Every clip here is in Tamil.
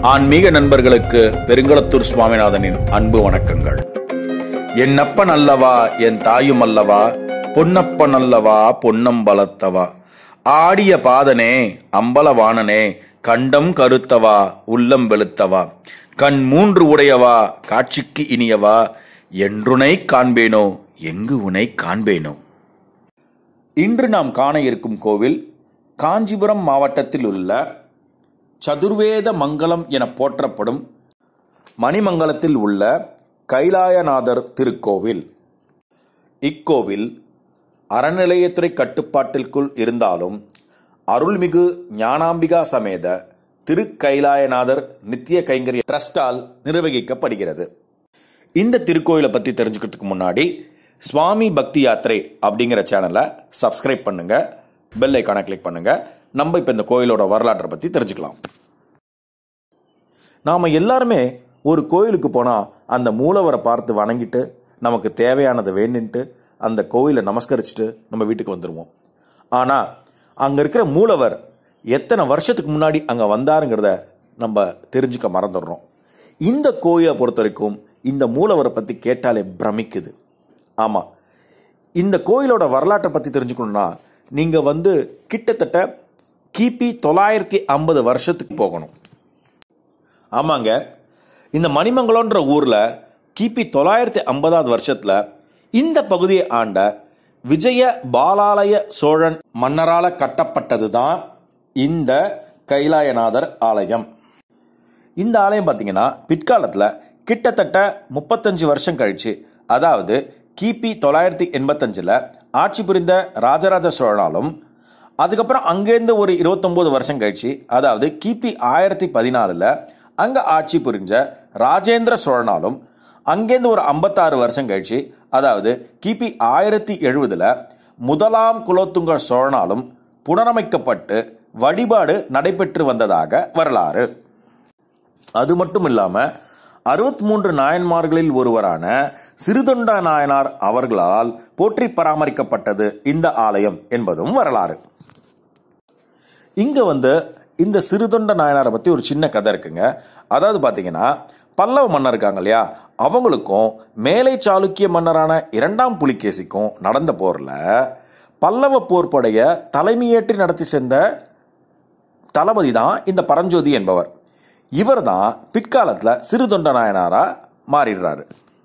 ஆன்மீக நண்பர்களுக்கு பெருங்குளத்தூர் சுவாமிநாதனின் அன்பு வணக்கங்கள் என் அப்பன் அல்லவா என் தாயும் அல்லவா பொன்னப்பன் அல்லவா பொன்னம்பலத்தவா ஆடிய பாதனே அம்பலவாணனே கண்டம் கருத்தவா உள்ளம் வெளுத்தவா கண் மூன்று உடையவா காட்சிக்கு இனியவா என்றுனை காண்பேனோ எங்கு உனை காண்பேனோ இன்று நாம் காண இருக்கும் கோவில் காஞ்சிபுரம் மாவட்டத்தில் உள்ள சதுர்வேத மங்கலம் என போற்றப்படும் மணிமங்கலத்தில் உள்ள கைலாயநாதர் திருக்கோவில் இக்கோவில் அறநிலையத்துறை கட்டுப்பாட்டிற்குள் இருந்தாலும் அருள்மிகு ஞானாம்பிகா சமேத திருக்கைலாயநாதர் நித்திய கைங்கரிய ட்ரஸ்டால் நிர்வகிக்கப்படுகிறது இந்த திருக்கோயிலை பற்றி தெரிஞ்சுக்கிறதுக்கு முன்னாடி சுவாமி பக்தி யாத்திரை அப்படிங்கிற சேனலை சப்ஸ்கிரைப் பண்ணுங்க பெல் ஐக்கானை கிளிக் பண்ணுங்க நம்ம இப்போ இந்த கோயிலோட வரலாற்றை பற்றி தெரிஞ்சுக்கலாம் நாம் எல்லாருமே ஒரு கோயிலுக்கு போனால் அந்த மூலவரை பார்த்து வணங்கிட்டு நமக்கு தேவையானதை வேண்டின்ட்டு அந்த கோயிலை நமஸ்கரிச்சுட்டு நம்ம வீட்டுக்கு வந்துடுவோம் ஆனால் அங்கே இருக்கிற மூலவர் எத்தனை வருஷத்துக்கு முன்னாடி அங்கே வந்தாருங்கிறத நம்ம தெரிஞ்சுக்க மறந்துடுறோம் இந்த கோயிலை பொறுத்த வரைக்கும் இந்த மூலவரை பற்றி கேட்டாலே பிரமிக்குது ஆமாம் இந்த கோயிலோட வரலாற்றை பற்றி தெரிஞ்சுக்கணும்னா நீங்கள் வந்து கிட்டத்தட்ட கிபி தொள்ளாயிரத்தி ஐம்பது வருஷத்துக்கு போகணும் ஆமாங்க இந்த மணிமங்கலம்ன்ற ஊரில் கிபி தொள்ளாயிரத்தி ஐம்பதாவது வருஷத்தில் இந்த பகுதியை ஆண்ட விஜய பாலாலய சோழன் மன்னரால் கட்டப்பட்டது தான் இந்த கைலாயநாதர் ஆலயம் இந்த ஆலயம் பார்த்தீங்கன்னா பிற்காலத்தில் கிட்டத்தட்ட முப்பத்தஞ்சு வருஷம் கழிச்சு அதாவது கிபி தொள்ளாயிரத்தி எண்பத்தஞ்சில் ஆட்சி புரிந்த ராஜராஜ சோழனாலும் அதுக்கப்புறம் அங்கேருந்து ஒரு இருபத்தொம்போது வருஷம் கழிச்சு அதாவது கிபி ஆயிரத்தி பதினாலில் அங்கே ஆட்சி புரிஞ்ச ராஜேந்திர சோழனாலும் அங்கேருந்து ஒரு ஐம்பத்தாறு வருஷம் கழிச்சு அதாவது கிபி ஆயிரத்தி எழுபதில் முதலாம் குலோத்துங்க சோழனாலும் புனரமைக்கப்பட்டு வழிபாடு நடைபெற்று வந்ததாக வரலாறு அது மட்டும் இல்லாமல் அறுபத்தி மூன்று நாயன்மார்களில் ஒருவரான சிறுதொண்ட நாயனார் அவர்களால் போற்றி பராமரிக்கப்பட்டது இந்த ஆலயம் என்பதும் வரலாறு இங்க வந்து இந்த சிறுதொண்ட நாயனாரை பத்தி ஒரு சின்ன கதை இருக்குங்க அதாவது பாத்தீங்கன்னா பல்லவ மன்னர் இருக்காங்க இல்லையா அவங்களுக்கும் மேலை சாளுக்கிய மன்னரான இரண்டாம் புலிகேசிக்கும் நடந்த போர்ல பல்லவ போர்ப்படைய தலைமையேற்றி நடத்தி சென்ற தளபதி தான் இந்த பரஞ்சோதி என்பவர் இவர் தான் பிற்காலத்தில் சிறுதொண்ட நாயனாரா மாறிடுறாரு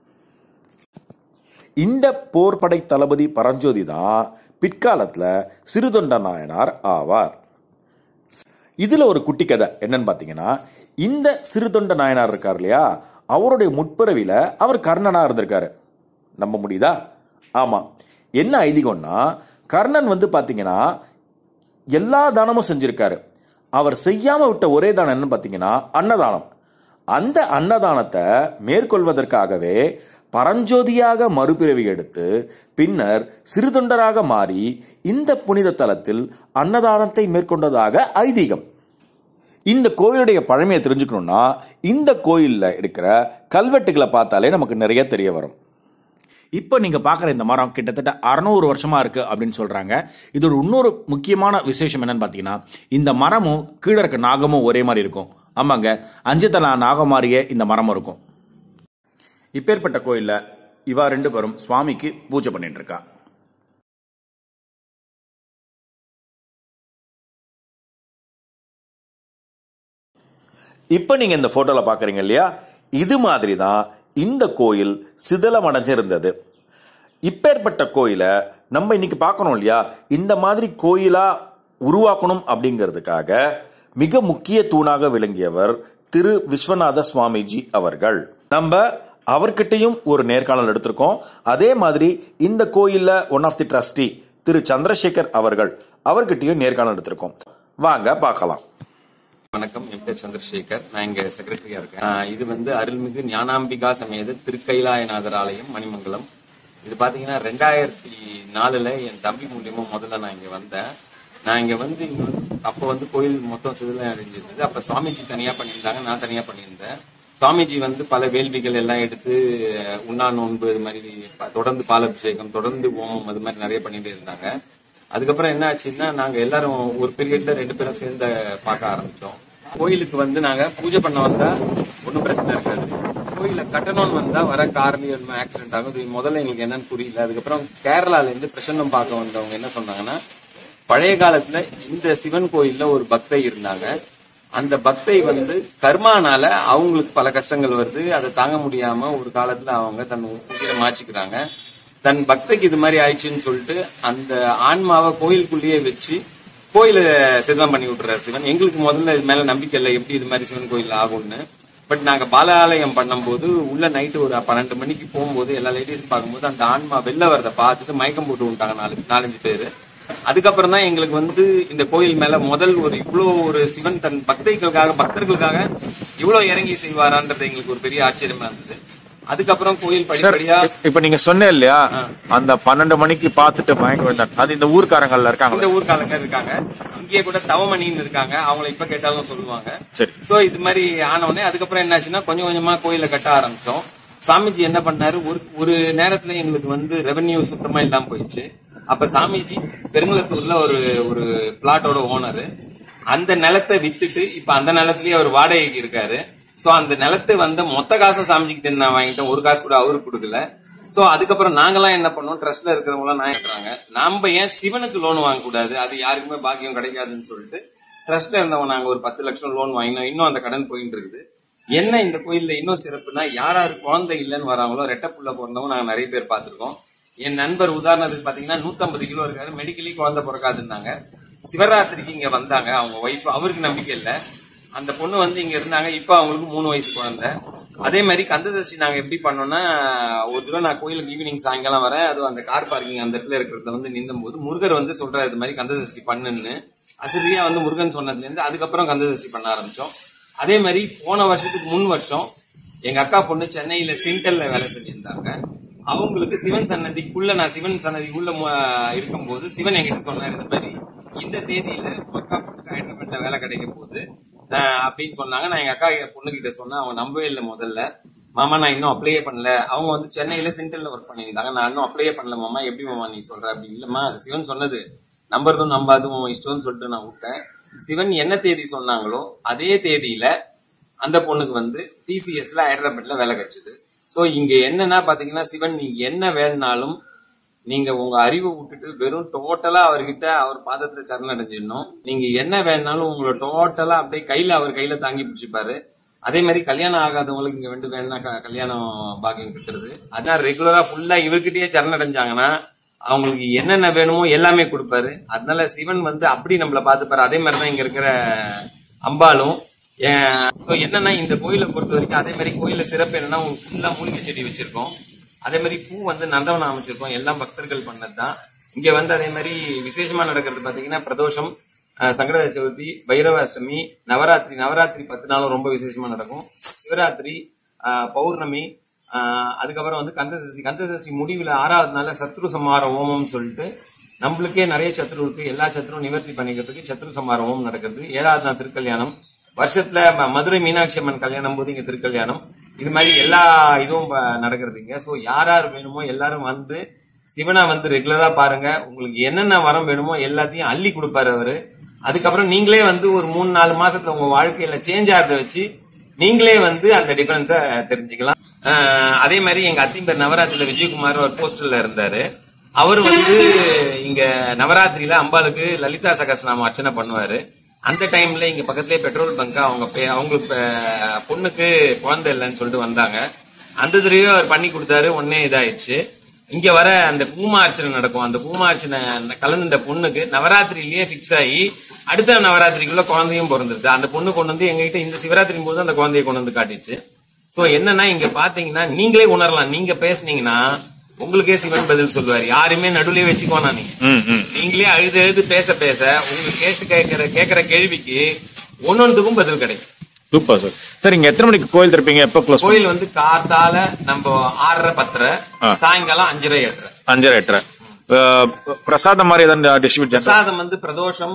இந்த போர்படை தளபதி பரஞ்சோதி தான் பிற்காலத்தில் சிறுதொண்ட நாயனார் ஆவார் இதுல ஒரு குட்டி கதை என்னன்னு பாத்தீங்கன்னா இந்த சிறுதொண்ட நாயனார் இருக்கார் இல்லையா அவருடைய முற்பிறவில அவர் கர்ணனா இருந்திருக்காரு நம்ப முடியுதா ஆமா என்ன ஐதீகம்னா கர்ணன் வந்து பாத்தீங்கன்னா எல்லா தானமும் செஞ்சிருக்காரு அவர் செய்யாம விட்ட ஒரே தானம் என்னன்னு பாத்தீங்கன்னா அன்னதானம் அந்த அன்னதானத்தை மேற்கொள்வதற்காகவே பரஞ்சோதியாக மறுபிறவி எடுத்து பின்னர் சிறுதொண்டராக மாறி இந்த புனித தலத்தில் அன்னதானத்தை மேற்கொண்டதாக ஐதீகம் இந்த கோயிலுடைய பழமையை தெரிஞ்சுக்கணும்னா இந்த கோயிலில் இருக்கிற கல்வெட்டுகளை பார்த்தாலே நமக்கு நிறைய தெரிய வரும் இப்போ நீங்க பார்க்குற இந்த மரம் கிட்டத்தட்ட அறநூறு வருஷமா இருக்கு அப்படின்னு சொல்றாங்க இதோட இன்னொரு முக்கியமான விசேஷம் என்னன்னு பார்த்தீங்கன்னா இந்த மரமும் கீழே இருக்க நாகமும் ஒரே மாதிரி இருக்கும் ஆமாங்க அஞ்சு தலா நாகம் மாதிரியே இந்த மரமும் இருக்கும் இப்பேற்பட்ட கோயில்ல இவா ரெண்டு பேரும் சுவாமிக்கு பூஜை பண்ணிட்டு இருக்கா இப்போ நீங்க இந்த போட்டோல பாக்குறீங்க இல்லையா இது மாதிரி தான் இந்த கோயில் சிதலம் அடைஞ்சிருந்தது இப்பேற்பட்ட கோயிலை நம்ம இன்னைக்கு பார்க்கணும் இல்லையா இந்த மாதிரி கோயிலா உருவாக்கணும் அப்படிங்கிறதுக்காக மிக முக்கிய தூணாக விளங்கியவர் திரு விஸ்வநாத சுவாமிஜி அவர்கள் நம்ம அவர்கிட்டையும் ஒரு நேர்காணல் எடுத்திருக்கோம் அதே மாதிரி இந்த கோயில்ல ஒன் ஆஃப் தி ட்ரஸ்டி திரு சந்திரசேகர் அவர்கள் அவர்கிட்டயும் நேர்காணல் எடுத்திருக்கோம் வாங்க பார்க்கலாம் வணக்கம் என் பேர் சந்திரசேகர் நான் இங்க செக்ரட்டரியா இருக்கேன் ஆஹ் இது வந்து அருள்மிகு ஞானாம்பிகா சமேத திருக்கைலாயநாதர் ஆலயம் மணிமங்கலம் இது பாத்தீங்கன்னா ரெண்டாயிரத்தி நாலுல என் தம்பி மூலியமா முதல்ல நான் இங்க வந்தேன் நான் இங்க வந்து இங்க வந்து அப்ப வந்து கோயில் மொத்தம் சிதிலம் அடைஞ்சிருந்தது அப்ப சுவாமிஜி தனியா பண்ணியிருந்தாங்க நான் தனியா பண்ணியிருந்தேன் சுவாமிஜி வந்து பல வேள்விகள் எல்லாம் எடுத்து அஹ், உண்ணா நோன்பு இது மாதிரி ப- தொடர்ந்து பாலாபிஷேகம் தொடர்ந்து ஓமம் அது மாதிரி நிறைய பண்ணிட்டு இருந்தாங்க அதுக்கப்புறம் என்ன ஆச்சுன்னா நாங்க எல்லாரும் ஒரு பீரியட்ல ரெண்டு பேரும் சேர்ந்து பார்க்க ஆரம்பிச்சோம் கோயிலுக்கு வந்து நாங்க பூஜை பண்ண வந்தா ஒன்றும் பிரச்சனை இருக்காது கோயில கட்டணும்னு வந்தா வர கார்லயும் ஆக்சிடென்ட் ஆகும் இது முதல்ல எங்களுக்கு என்னன்னு புரியல அதுக்கப்புறம் கேரளால இருந்து பிரசன்னம் பார்க்க வந்தவங்க என்ன சொன்னாங்கன்னா பழைய காலத்துல இந்த சிவன் கோயில்ல ஒரு பக்தை இருந்தாங்க அந்த பக்தை வந்து கர்மானால அவங்களுக்கு பல கஷ்டங்கள் வருது அதை தாங்க முடியாம ஒரு காலத்துல அவங்க தன் உயிரை மாச்சிக்கிறாங்க தன் பக்தைக்கு இது மாதிரி ஆயிடுச்சுன்னு சொல்லிட்டு அந்த ஆன்மாவை கோயிலுக்குள்ளேயே வச்சு கோயில சிதம் பண்ணி விட்டுறாரு சிவன் எங்களுக்கு முதல்ல இது மேல நம்பிக்கை இல்லை எப்படி இது மாதிரி சிவன் கோயில் ஆகும்னு பட் நாங்க பாலாலயம் பண்ணும்போது உள்ள நைட்டு ஒரு பன்னெண்டு மணிக்கு போகும்போது எல்லா லேடிஸும் பார்க்கும்போது அந்த ஆன்மா வெளில வரதை பார்த்துட்டு மயக்கம் போட்டு விட்டாங்க நாலு நாலஞ்சு பேரு அதுக்கப்புறம் தான் எங்களுக்கு வந்து இந்த கோயில் மேல முதல் ஒரு இவ்வளோ ஒரு சிவன் தன் பக்தைகளுக்காக பக்தர்களுக்காக இவ்வளவு இறங்கி செய்வாரான்றது எங்களுக்கு ஒரு பெரிய ஆச்சரியமா இருந்தது அதுக்கப்புறம் கோயில் படிப்படியா இப்ப நீங்க சொன்ன இல்லையா அந்த பன்னெண்டு மணிக்கு பாத்துட்டு மயங்க விழுந்தார் அது இந்த ஊர்க்காரங்கள்ல இருக்காங்க இந்த ஊர்க்காரங்க இருக்காங்க இங்கேயே கூட தவமணின்னு இருக்காங்க அவங்கள இப்ப கேட்டாலும் சொல்லுவாங்க சரி சோ இது மாதிரி ஆனவுடனே அதுக்கப்புறம் என்னாச்சுன்னா கொஞ்சம் கொஞ்சமா கோயில கட்ட ஆரம்பிச்சோம் சாமிஜி என்ன பண்ணாரு ஒரு ஒரு நேரத்துல எங்களுக்கு வந்து ரெவென்யூ சுத்தமா இல்லாம போயிடுச்சு அப்ப சாமிஜி பெருங்குளத்தூர்ல ஒரு ஒரு பிளாட்டோட ஓனரு அந்த நிலத்தை வித்துட்டு இப்ப அந்த நிலத்திலேயே அவர் வாடகைக்கு இருக்காரு சோ அந்த நிலத்தை வந்து மொத்த காசை சாமிஜிக்கிட்ட இருந்து நான் வாங்கிட்டேன் ஒரு காசு கூட அவருக்கு கொடுக்கல சோ அதுக்கப்புறம் நாங்கெல்லாம் என்ன பண்ணோம் ட்ரஸ்ட்ல இருக்கிறவங்க எல்லாம் நான் கேட்கறாங்க நாம ஏன் சிவனுக்கு லோன் வாங்க கூடாது அது யாருக்குமே பாக்கியம் கிடைக்காதுன்னு சொல்லிட்டு ட்ரஸ்ட்ல இருந்தவங்க நாங்க ஒரு பத்து லட்சம் லோன் வாங்கினோம் இன்னும் அந்த கடன் போயிட்டு இருக்குது என்ன இந்த கோயில்ல இன்னும் சிறப்புனா யார் யாரு குழந்தை இல்லைன்னு வராங்களோ ரெட்டை புள்ள பிறந்தவங்க நாங்க நிறைய பேர் பார்த்திருக்கோம் என் நண்பர் உதாரணத்துக்கு பாத்தீங்கன்னா 150 கிலோ இருக்காரு மெடிக்கலி குழந்தை பிறக்காதுன்னாங்க சிவராத்திரிக்கு இங்க வந்தாங்க அவங்க ஒய்ஃப் அவருக்கு நம்பிக்கை இல்ல அந்த பொண்ணு வந்து இங்க இருந்தாங்க இப்ப அவங்களுக்கு மூணு வயசு குழந்தை அதே மாதிரி கந்ததர்ஷி நாங்க எப்படி பண்ணோம்னா ஒரு தடவை நான் கோயிலுக்கு ஈவினிங் சாயங்காலம் வரேன் அதுவும் அந்த கார் பார்க்கிங் அந்த இடத்துல இருக்கிறத வந்து நின்னும் போது முருகர் வந்து சொல்றாரு இது மாதிரி கந்ததர்ஷி பண்ணுன்னு அசதியா வந்து முருகன் சொன்னதுல இருந்து அதுக்கப்புறம் கந்ததர்ஷி பண்ண ஆரம்பிச்சோம் அதே மாதிரி போன வருஷத்துக்கு முன் வருஷம் எங்க அக்கா பொண்ணு சென்னையில சிண்டல்ல வேலை செஞ்சிருந்தாங்க அவங்களுக்கு சிவன் சன்னதிக்குள்ள நான் சிவன் சன்னதிக்குள்ள மு- இருக்கும்போது சிவன் என்கிட்ட சொன்னாரு இந்த மாதிரி இந்த தேதியில உங்க அக்கா பொண்ணுக்கு ஹைதராபாத்ல வேலை கிடைக்க போகுது அஹ் அப்படின்னு சொன்னாங்க நான் எங்க அக்கா பொண்ணு கிட்ட சொன்னேன் அவங்க நம்பவே இல்லை முதல்ல மாமா நான் இன்னும் அப்ளையே பண்ணல அவங்க வந்து சென்னையில சென்ட்ரல்ல ஒர்க் பண்ணியிருந்தாங்க நான் இன்னும் அப்ளையே பண்ணல மாமா எப்படி மாமா நீ சொல்ற அப்படி இல்லம்மா அது சிவன் சொன்னது நம்புறதும் நம்பாதும் உன் இஷ்டம்னு சொல்லிட்டு நான் விட்டேன் சிவன் என்ன தேதி சொன்னாங்களோ அதே தேதியில அந்த பொண்ணுக்கு வந்து டிசிஎஸ்ல ஹைதராபாத்ல வேலை கிடைச்சது சோ இங்க என்னன்னா பாத்தீங்கன்னா சிவன் நீங்க என்ன வேணும்னாலும் நீங்க உங்க அறிவை விட்டுட்டு வெறும் டோட்டலா அவர்கிட்ட அவர் பாதத்துல சரணடைஞ்சிடணும் நீங்க என்ன வேணாலும் உங்களை டோட்டலா அப்படியே கையில அவர் கையில தாங்கி பிடிச்சிப்பாரு அதே மாதிரி கல்யாணம் ஆகாதவங்களுக்கு இங்க வந்து வேணா க- கல்யாணம் பாக்கியம் கிட்டுறது அதான் ரெகுலரா ஃபுல்லா இவர்கிட்டயே சரணடைஞ்சாங்கன்னா அவங்களுக்கு என்னென்ன வேணுமோ எல்லாமே கொடுப்பாரு அதனால சிவன் வந்து அப்படி நம்மள பாத்துப்பாரு அதே மாதிரி தான் இங்க இருக்கிற அம்பாலும் சோ என்னன்னா இந்த கோயிலை பொறுத்த வரைக்கும் அதே மாதிரி கோயில சிறப்பு என்னன்னா ஃபுல்லா மூலிகை செடி வச்சிருக்கோம் அதே மாதிரி பூ வந்து நந்தவனம் அமைச்சிருக்கோம் எல்லாம் பக்தர்கள் பண்ணதுதான் இங்க வந்து அதே மாதிரி விசேஷமா நடக்கிறது பாத்தீங்கன்னா பிரதோஷம் அஹ், சங்கட சதுர்த்தி பைரவாஷ்டமி நவராத்திரி நவராத்திரி பத்து நாளும் ரொம்ப விசேஷமா நடக்கும் சிவராத்திரி அஹ், பௌர்ணமி அஹ், அதுக்கப்புறம் வந்து கந்தசஷ்டி கந்தசஷ்டி முடிவுல ஆறாவது நாள்ல சத்ரு சம்ஹார ஹோமம்னு சொல்லிட்டு நம்மளுக்கே நிறைய சத்ரு இருக்கு எல்லா சத்ரும் நிவர்த்தி பண்ணிக்கிறதுக்கு சத்ரு சம்ஹார ஹோமம் நடக்கிறது ஏழாவது நாள் திருக்கல்யாணம் வருஷத்துல ம- மதுரை மீனாட்சி அம்மன் கல்யாணம் போது இங்க திருக்கல்யாணம் இது மாதிரி எல்லா இதுவும் ப- நடக்கிறது இங்க சோ யார் யார் வேணுமோ எல்லாரும் வந்து சிவனை வந்து ரெகுலரா பாருங்க உங்களுக்கு என்னென்ன வரம் வேணுமோ எல்லாத்தையும் அள்ளி கொடுப்பாரு அவரு அதுக்கப்புறம் நீங்களே வந்து ஒரு மூணு நாலு மாசத்துல உங்க வாழ்க்கையில சேஞ்ச் ஆகிறத வச்சு நீங்களே வந்து அந்த டிஃபரன்ஸ தெரிஞ்சுக்கலாம் அஹ் அதே மாதிரி எங்க அத்திம்பேர் நவராத்திரியில விஜயகுமார் ஒரு போஸ்டர்ல இருந்தாரு அவர் வந்து இங்க நவராத்திரியில அம்பாளுக்கு லலிதா சகஸ்ரநாமம் அர்ச்சனை பண்ணுவாரு அந்த டைம்ல இங்க பக்கத்துலயே பெட்ரோல் பங்க் அவங்க பே- அவங்களுக்கு பே- பொண்ணுக்கு குழந்தை இல்லைன்னு சொல்லிட்டு வந்தாங்க அந்த தடவையே அவர் பண்ணி கொடுத்தாரு உடனே இதாயிடுச்சு இங்க வர அந்த கூமார்ச்சனை நடக்கும் அந்த கூமார்ச்சனை கலந்து இந்த பொண்ணுக்கு நவராத்திரியிலேயே பிக்ஸ் ஆகி அடுத்த நவராத்திரிக்குள்ள குழந்தையும் பிறந்துருது அந்த பொண்ணு கொண்டு வந்து எங்ககிட்ட இந்த சிவராத்திரி போது அந்த குழந்தைய கொண்டு வந்து காட்டிச்சு சோ என்னன்னா இங்க பாத்தீங்கன்னா நீங்களே உணரலாம் நீங்க பேசுனீங்கன்னா உங்களுக்கே சிவன் பதில் சொல்லுவாரு யாருமே நடுவுலயே வச்சுக்கோனா நீங்க ம் ம் நீங்களே அழுது அழுது பேச பேச உங்க கேட்டு கேட்கிற கேட்கிற கேள்விக்கு ஒன்னொன்றுக்கும் பதில் கிடைக்கும் சூப்பர் சார் சார் இங்க எத்தனை மணிக்கு கோயில் திறப்பீங்க எப்ப க்ளோஸ் கோயில் வந்து காத்தால நம்ம ஆறரை பத்தரை சாயங்காலம் அஞ்சரை எட்டரை அஞ்சரை எட்டரை அஹ், பிரசாதம் மாதிரி ஏதாவது டிஸ்ட்ரிபியூட் பிரசாதம் வந்து பிரதோஷம்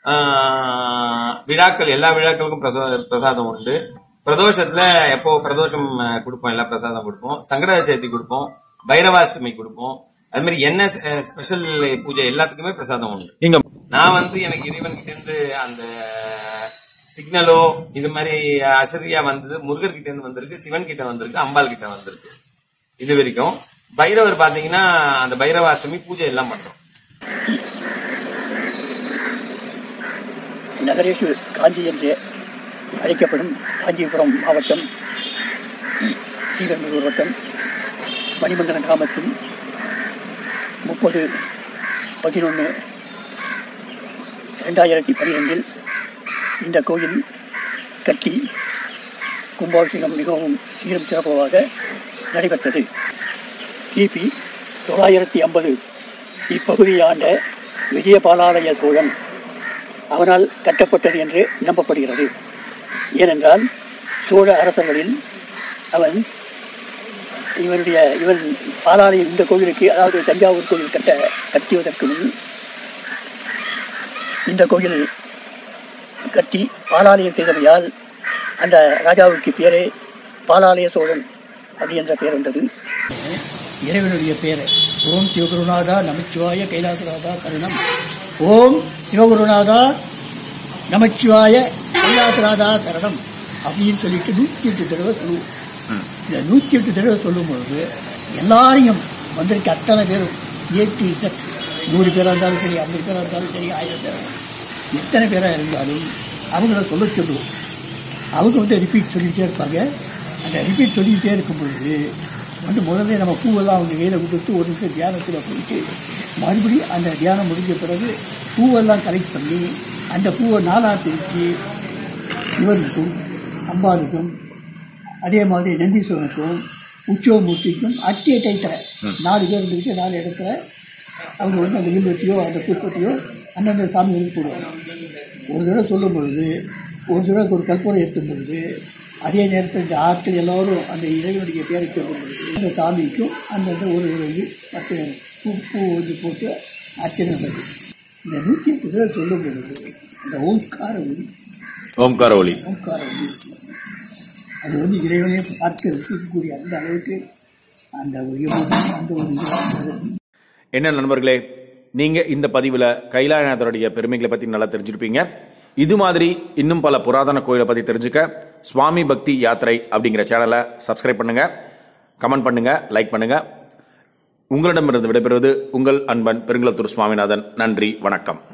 ஆஹ், விழாக்கள் எல்லா விழாக்களுக்கும் பிரசா- பிரசாதம் உண்டு பிரதோஷத்துல எப்போ பிரதோஷம் ஆஹ், கொடுப்போம் எல்லா பிரசாதம் கொடுப்போம் சங்கட சதுர்த்தி கொடுப்போம் பைரவாஷ்டமி கொடுப்போம் அது மாதிரி என்ன ஸ்பெஷல் பூஜை எல்லாத்துக்குமே பிரசாதம் உண்டு இங்க நான் வந்து எனக்கு இறைவன் கிட்ட இருந்து அந்த சிக்னலோ இது மாதிரி அசரியா வந்தது முருகர் கிட்ட இருந்து வந்திருக்கு சிவன் கிட்ட வந்திருக்கு அம்பாள் கிட்ட வந்திருக்கு இது வரைக்கும் பைரவர் பாத்தீங்கன்னா அந்த பைரவாஷ்டமி பூஜை எல்லாம் பண்றோம் நகரேஷு காஞ்சி என்று அழைக்கப்படும் காஞ்சிபுரம் மாவட்டம் ஸ்ரீபெரும்பலூர் வட்டம் மணிமங்கலம் கிராமத்தில் முப்பது பதினொன்று ரெண்டாயிரத்தி பன்னிரெண்டில் இந்த கோயில் கட்டி கும்பாபிஷேகம் மிகவும் சீரும் சிறப்பாக நடைபெற்றது கிபி தொள்ளாயிரத்தி ஐம்பது இப்பகுதியை ஆண்ட விஜயபாலாலய சோழன் அவனால் கட்டப்பட்டது என்று நம்பப்படுகிறது ஏனென்றால் சோழ அரசர்களில் அவன் இவனுடைய இவன் பாலாலயம் இந்த கோவிலுக்கு அதாவது தஞ்சாவூர் கோவில் கட்ட கட்டுவதற்கு முன் இந்த கோயில் கட்டி பாலாலயம் செய்தமையால் அந்த ராஜாவுக்கு பேரே பாலாலய சோழன் அப்படி என்ற பெயர் வந்தது இறைவனுடைய பேர் ஓம் சிவகுருநாதா நமச்சிவாய கைலாசநாதா சரணம் ஓம் சிவகுருநாதா நமச்சிவாய கைலாசநாதா சரணம் அப்படின்னு சொல்லிட்டு நூற்றி எட்டு தடவை சொல்லுவோம் இந்த நூற்றி எட்டு தடவை சொல்லும் பொழுது எல்லாரையும் வந்திருக்க அத்தனை பேரும் ஏ டு இசட் நூறு பேராக இருந்தாலும் சரி ஐம்பது பேராக இருந்தாலும் சரி ஆயிரம் பேராக எத்தனை பேராக இருந்தாலும் அவங்கள சொல்ல சொல்லுவோம் அவங்க வந்து ரிப்பீட் சொல்லிக்கிட்டே இருப்பாங்க அந்த ரிப்பீட் சொல்லிக்கிட்டே இருக்கும் பொழுது வந்து முதல்ல நம்ம பூவெல்லாம் அவங்க கையில் கொடுத்து ஒரு நிமிஷம் தியானத்தில் போயிட்டு மறுபடியும் அந்த தியானம் முடிஞ்ச பிறகு பூவெல்லாம் கலெக்ட் பண்ணி அந்த பூவை நாலாக பிரித்து சிவனுக்கும் அம்பாளுக்கும் அதே மாதிரி நந்தீஸ்வரனுக்கும் உற்சவமூர்த்திக்கும் அட்டிய டைத்தில் நாலு பேர் இருந்துக்கிட்டு நாலு இடத்துல அவங்க வந்து அந்த வில்வத்தையோ அந்த புஷ்பத்தையோ அந்தந்த சாமிகளுக்கு போடுவாங்க ஒரு தடவை சொல்லும் பொழுது ஒரு தடவை ஒரு கற்பூரம் ஏற்றும் பொழுது அதே நேரத்தில் இந்த ஆட்கள் எல்லோரும் அந்த இறைவனுடைய பேரை சொல்லும் பொழுது அந்த சாமிக்கும் அந்தந்த ஒரு ஒரு இது பத்து பூ பூ வந்து போட்டு அர்ச்சனை நடக்குது இந்த நூற்றி எட்டு தடவை சொல்லும் பொழுது அந்த ஓங்கார ஒளி ஓம்கார ஒளி ஓங்கார ஒளி அது வந்து இறைவனே பார்த்து ரசிக்கக்கூடிய அந்த அளவுக்கு அந்த ஒரு emotion, அந்த ஒரு இது என்ன நண்பர்களே நீங்க இந்த பதிவுல கைலாயநாதருடைய பெருமைகளை பத்தி நல்லா தெரிஞ்சிருப்பீங்க இது மாதிரி இன்னும் பல புராதன கோயிலை பத்தி தெரிஞ்சுக்க சுவாமி பக்தி யாத்திரை அப்படிங்கிற சேனலை சப்ஸ்கிரைப் பண்ணுங்க கமெண்ட் பண்ணுங்க லைக் பண்ணுங்க உங்களிடமிருந்து விடைபெறுவது உங்கள் அன்பன் பெருங்குளத்தூர் சுவாமிநாதன் நன்றி வணக்கம்